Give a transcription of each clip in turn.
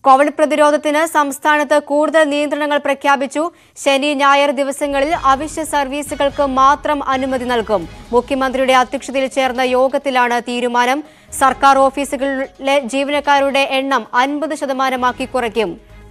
Covid പ്രതിരോധത്തിന് സംസ്ഥാനത്ത് കൂടുതൽ നിയന്ത്രണങ്ങൾ പ്രഖ്യാപിച്ചു ശനി ഞായർ ദിവസങ്ങളിൽ അവശ്യ സർവീസുകൾക്ക് മാത്രം അനുമതി നൽകും മുഖ്യമന്ത്രിയുടെ അധ്യക്ഷതയിൽ ചേർന്ന യോഗത്തിലാണ് തീരുമാനം സർക്കാർ ഓഫീസുകളിലെ ജീവനക്കാരുടെ എണ്ണം അൻപത് ശതമാനമാക്കി കുറയ്ക്കും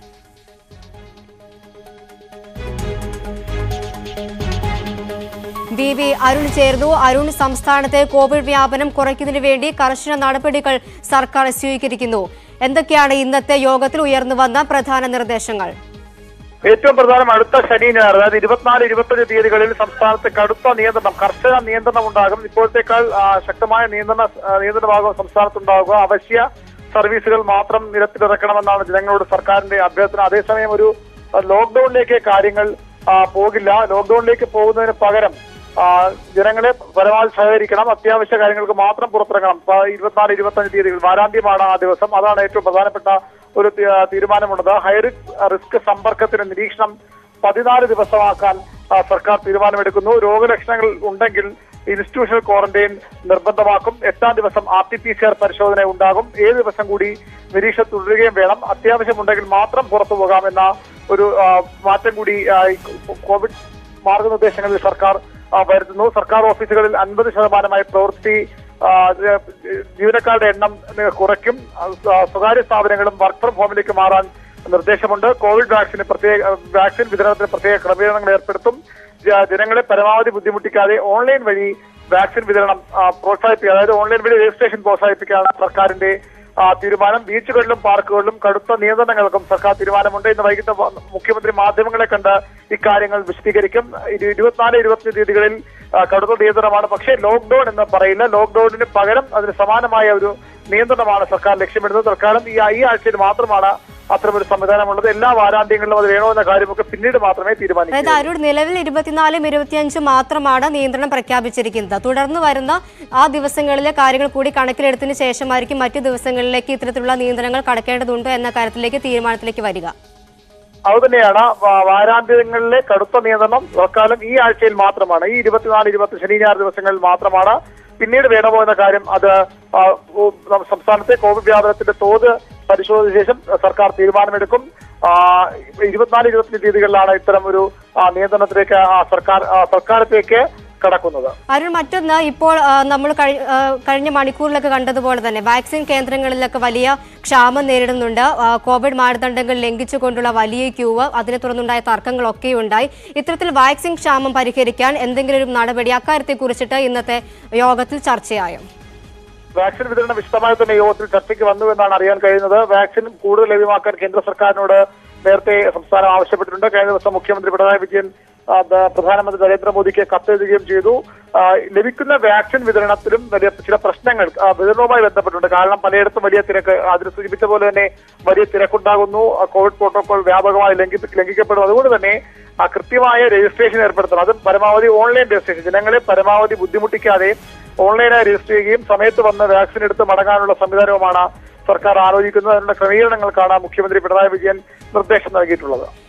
വി വി അരുൺ ചേർന്നു അരുൺ സംസ്ഥാനത്തെ കോവിഡ് വ്യാപനം കുറയ്ക്കുന്നതിന് വേണ്ടി കർശന നടപടികൾ സർക്കാർ സ്വീകരിക്കുന്നു എന്തൊക്കെയാണ് ഇന്നത്തെ യോഗത്തിൽ ഉയർന്നു വന്ന പ്രധാന നിർദ്ദേശങ്ങൾ ഏറ്റവും പ്രധാനം അടുത്ത ശനി ഞായർ അതായത് ഇരുപത്തിനാല് ഇരുപത്തഞ്ച് തീയതികളിൽ സംസ്ഥാനത്ത് കടുത്ത നിയന്ത്രണം കർശന നിയന്ത്രണം ഉണ്ടാകും ഇപ്പോഴത്തേക്കാൾ ആ, ശക്തമായ നിയന്ത്രണ ആ, നിയന്ത്രണമാകും സംസ്ഥാനത്തുണ്ടാകുക അവശ്യ സർവീസുകൾ മാത്രം നിരത്തിലിറക്കണമെന്നാണ് ജനങ്ങളോട് സർക്കാരിന്റെ അഭ്യർത്ഥന അതേസമയം ഒരു ആ, ലോക്ക്ഡൌണിലേക്ക് കാര്യങ്ങൾ ആ, പോകില്ല ലോക്ക്ഡൌണിലേക്ക് പോകുന്നതിന് പകരം ആ, ജനങ്ങളെ പരമാവധി സഹകരിക്കണം അത്യാവശ്യ കാര്യങ്ങൾക്ക് മാത്രം പുറത്തിറങ്ങണം ഇപ്പൊ ഇരുപത്തിനാല് ഇരുപത്തഞ്ച് തീയതികൾ വാരാന്ത്യമാണ് ആ ദിവസം അതാണ് ഏറ്റവും പ്രധാനപ്പെട്ട ഒരു തീ- ആ, തീരുമാനമുള്ളത് ഹൈ റിസ്ക് സമ്പർക്കത്തിന് നിരീക്ഷണം പതിനാല് ദിവസമാക്കാൻ ആ, സർക്കാർ തീരുമാനമെടുക്കുന്നു രോഗലക്ഷണങ്ങൾ ഉണ്ടെങ്കിൽ ഇൻസ്റ്റിറ്റ്യൂഷണൽ ക്വാറന്റൈൻ നിർബന്ധമാക്കും എട്ടാം ദിവസം R T P C R പരിശോധന ഉണ്ടാകും ഏഴ് ദിവസം കൂടി നിരീക്ഷണം തുടരുകയും വേണം അത്യാവശ്യമുണ്ടെങ്കിൽ മാത്രം പുറത്തു പോകാമെന്ന ഒരു ആ, മാറ്റം കൂടി ആ, ഈ കോവിഡ് മാർഗനിർദ്ദേശങ്ങളിൽ സർക്കാർ ആ, വരുത്തുന്നു സർക്കാർ ഓഫീസുകളിൽ അൻപത് ശതമാനമായി പ്രവൃത്തി ആ, ജ- ജീവനക്കാരുടെ എണ്ണം ഏ, കുറയ്ക്കും ആ, സ്വകാര്യ സ്ഥാപനങ്ങളും വർക്ക് ഫ്രം ഹോമിലേക്ക് മാറാൻ നിർദ്ദേശമുണ്ട് കോവിഡ് വാക്സിന് പ്രത്യേക വാക്സിൻ വിതരണത്തിന് പ്രത്യേക ക്രമീകരണങ്ങൾ ഏർപ്പെടുത്തും ജ- ജനങ്ങളെ പരമാവധി ബുദ്ധിമുട്ടിക്കാതെ ഓൺലൈൻ വഴി വാക്സിൻ വിതരണം ആ, പ്രോത്സാഹിപ്പിക്കുക അതായത് ഓൺലൈൻ വഴി രജിസ്ട്രേഷൻ പ്രോത്സാഹിപ്പിക്കാനാണ് സർക്കാരിന്റെ ആ, തീരുമാനം ബീച്ചുകളിലും പാർക്കുകളിലും കടുത്ത നിയന്ത്രണങ്ങൾക്കും സർക്കാർ തീരുമാനമുണ്ട് ഇന്ന് വൈകിട്ട് വ- മുഖ്യമന്ത്രി മാധ്യമങ്ങളെ കണ്ട് ഇക്കാര്യങ്ങൾ വിശദീകരിക്കും ഇരു- ഇരുപത്തിനാല് ഇരുപത്തി തീയതികളിൽ ആ, കടുത്ത നിയന്ത്രണമാണ് പക്ഷേ ലോക്ക്ഡൌൺ എന്ന് പറയില്ല ലോക്ക്ഡൌണിന് പകരം അതിന് സമാനമായ ഒരു നിയന്ത്രണമാണ് സർക്കാർ ലക്ഷ്യമിടുന്നത് തൽക്കാലം ഈ ഈ ആഴ്ചയിൽ മാത്രമാണ് അത്തരമൊരു സംവിധാനമുള്ളത് എല്ലാ വാരാന്ത്യങ്ങളിലും അത് വേണോ എന്ന കാര്യമൊക്കെ പിന്നീട് മാത്രമേ തീരുമാനിക്കൂ അതായത് അരുൺ നിലവിൽ ഇരുപത്തിനാലും ഇരുപത്തിയഞ്ചും മാത്രമാണ് നിയന്ത്രണം പ്രഖ്യാപിച്ചിരിക്കുന്നത് തുടർന്ന് വരുന്ന ആ ദിവസങ്ങളിലെ കാര്യങ്ങൾ കൂടി കണക്കിലെടുത്തതിന് ശേഷമായിരിക്കും മറ്റു ദിവസങ്ങളിലേക്ക് ഇത്തരത്തിലുള്ള നിയന്ത്രണങ്ങൾ കടക്കേണ്ടതുണ്ടോ എന്ന കാര്യത്തിലേക്ക് തീരുമാനത്തിലേക്ക് വരിക അതുതന്നെയാണ് വാ- വാരാന്ത്യങ്ങളിലെ കടുത്ത നിയന്ത്രണം തൽക്കാലം ഈ ആഴ്ചയിൽ മാത്രമാണ് ഈ ഇരുപത്തിനാല് ഇരുപത്തി ശനി ഞായർ ദിവസങ്ങളിൽ മാത്രമാണ് പിന്നീട് വേണമോ എന്ന കാര്യം അത് ആ, ഉ, നം- സംസ്ഥാനത്തെ കോവിഡ് വ്യാപനത്തിന്റെ തോത് പരിശോധിച്ച ശേഷം സർക്കാർ തീരുമാനമെടുക്കും ആ, ഇരുപത്തിനാല് ഇരുപത്തി തീയതികളിലാണ് ഇത്തരം ഒരു ആ, നിയന്ത്രണത്തിലേക്ക് ആ, സർക്കാർ ആ, സർക്കാരത്തേക്ക് കടക്കുന്നത് അരുൺ മറ്റൊന്ന് ഇപ്പോൾ ആ, നമ്മൾ കഴി- ആ, കഴിഞ്ഞ മണിക്കൂറിലൊക്കെ കണ്ടതുപോലെ തന്നെ വാക്സിൻ കേന്ദ്രങ്ങളിലൊക്കെ വലിയ ക്ഷാമം നേരിടുന്നുണ്ട് ആ, കോവിഡ് മാനദണ്ഡങ്ങൾ ലംഘിച്ചുകൊണ്ടുള്ള വലിയ ക്യൂവ് അതിനെ തുടർന്നുണ്ടായ തർക്കങ്ങളൊക്കെ ഉണ്ടായി ഇത്തരത്തിൽ വാക്സിൻ ക്ഷാമം പരിഹരിക്കാൻ എന്തെങ്കിലും ഒരു നടപടി അക്കാര്യത്തെ കുറിച്ചിട്ട് ഇന്നത്തെ യോഗത്തിൽ ചർച്ചയായോ വാക്സിൻ വിതരണം വിശദമായ തന്നെ യോഗത്തിൽ ചർച്ചയ്ക്ക് വന്നു എന്നാണ് അറിയാൻ കഴിയുന്നത് വാക്സിൻ കൂടുതൽ ലഭ്യമാക്കാൻ കേന്ദ്ര സർക്കാരിനോട് നേരത്തെ സംസ്ഥാനം ആവശ്യപ്പെട്ടിട്ടുണ്ട് കഴിഞ്ഞ ദിവസം മുഖ്യമന്ത്രി പിണറായി വിജയൻ ആ, ദ- പ്രധാനമന്ത്രി നരേന്ദ്രമോദിക്ക് കത്തെഴുതുകയും ചെയ്തു ആ, ലഭിക്കുന്ന വാക്സിൻ വിതരണത്തിലും വലിയ ചില പ്രശ്നങ്ങൾ ആ, വിതരണവുമായി ബന്ധപ്പെട്ടുണ്ട് കാരണം പലയിടത്തും വലിയ തിരക്ക് അതിൽ സൂചിപ്പിച്ച പോലെ തന്നെ വലിയ തിരക്കുണ്ടാകുന്നു ആ, കോവിഡ് പ്രോട്ടോകോൾ വ്യാപകമായി ലംഘി ലംഘിക്കപ്പെടും അതുകൊണ്ട് തന്നെ ആ കൃത്യമായ രജിസ്ട്രേഷൻ ഏർപ്പെടുത്തണം അതും പരമാവധി ഓൺലൈൻ രജിസ്ട്രേഷൻ ജനങ്ങളെ പരമാവധി ബുദ്ധിമുട്ടിക്കാതെ ഓൺലൈനായി രജിസ്റ്റർ ചെയ്യുകയും സമയത്ത് വന്ന് വാക്സിൻ എടുത്ത് മടങ്ങാനുള്ള സംവിധാനവുമാണ് സർക്കാർ ആലോചിക്കുന്നത് അതിനുള്ള ക്രമീകരണങ്ങൾക്കാണ് മുഖ്യമന്ത്രി പിണറായി വിജയൻ നിർദ്ദേശം നൽകിയിട്ടുള്ളത്